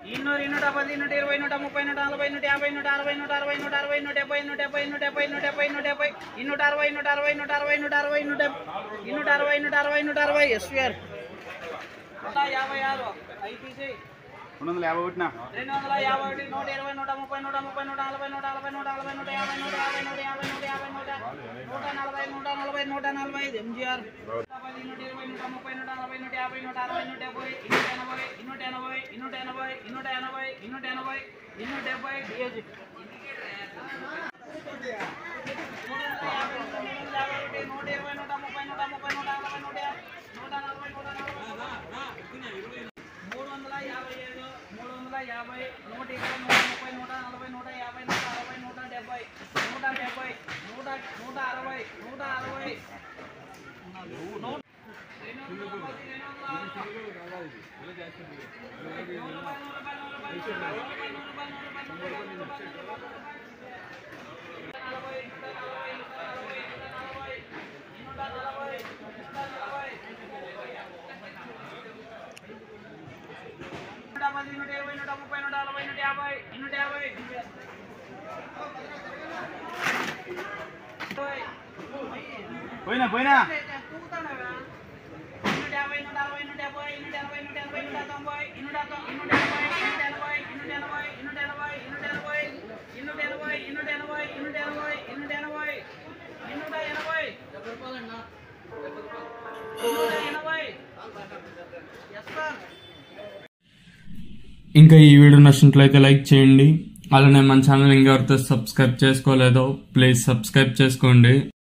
ఇన్నూరు ఇన్నూట పది నూట ఇరవై నూట ముప్పై నూట నలభై నూట యాభై నూట అరవై నూట అరవై నూట అరవై నూట డెబ్బై నూట డెబ్బై నూట డెబ్బై నూట డెబ్బై నూట డెబ్బై ఇన్నూట అరవై నూట అరవై నూట అరవై నూట అరవై నూట ఇన్నూట అరవై నూట అరవై నూట అరవై ఎస్విఆర్ నూట యాభై ఆరు ఐపీసీ రెండు వందల యాభై ఒకటినా రెండు వందల యాభై ఒకటి నూట ఇరవై నూట ముప్పై నూట ముప్పై నూట నలభై నూట నలభై నూట నలభై నూట యాభై నూట యాభై నూట యాభై నూట యాభై నూట నూట నలభై నూట నలభై నూట నలభై ఐదు ఎంజీఆర్ పది నూట ఇరవై నూట ముప్పై నూట నలభై నూట యాభై నూట అరవై నూట డెబ్బై ఇన్నూట ఎనభై ఇన్నూట ఎనభై ఇన్నూట ఎనభై ఇన్నూట ఎనభై ఇన్నూట ఎనభై ఇన్నూట డెబ్బై డిఏజీ నూట ఇరవై నూట ముప్పై నూట ముప్పై నూట నలభై నూట నూట నలభై నూట నలభై మూడు వందల యాభై ఏడు మూడు వందల యాభై నూట ఇరవై నూట ముప్పై నూట నలభై నూట యాభై నూట అరవై నూట డెబ్బై నూట డెబ్బై నూట నూట అరవై నూట అరవై నూట రెండు వందల పది, రెండు వందల ఆరు. నూరు రూపాయలు, నూరు రూపాయలు, నూరు రూపాయలు, నూరు రూపాయలు, నూరు రూపాయలు, నూరు రూపాయలు, నూరు రూపాయలు, నూరు రూపాయలు, నూరు రూపాయలు, నూరు రూపాయలు. నలభై, నూట నలభై, నూట నలభై, నూట నలభై, నూట నలభై, నూట నలభై. నూట పది నూట ఇరవై నూట ముప్పై నూట నలభై నూట యాభై నూట యాభై పోయినా పోయినా నూట యాభై నూట అరవై నూట డెబ్బై నూట ఎనభై నూట ఎనభై నూట తొంభై నూట తొ- నూట ఎనభై నూట ఎనభై నూట ఎనభై నూట ఎనభై నూట ఎనభై నూట ఎనభై నూట ఎనభై నూట ఎనభై నూట ఎనభై నూట ఎనభై నూట ఎనభై ఎస్ సార్ ఇంకా ఈ వీడియో నచ్చినట్లయితే లైక్ చేయండి అలానే మన ఛానల్ ఇంకెవరితో సబ్స్క్రైబ్ చేసుకోలేదో ప్లీజ్ సబ్స్క్రైబ్ చేసుకోండి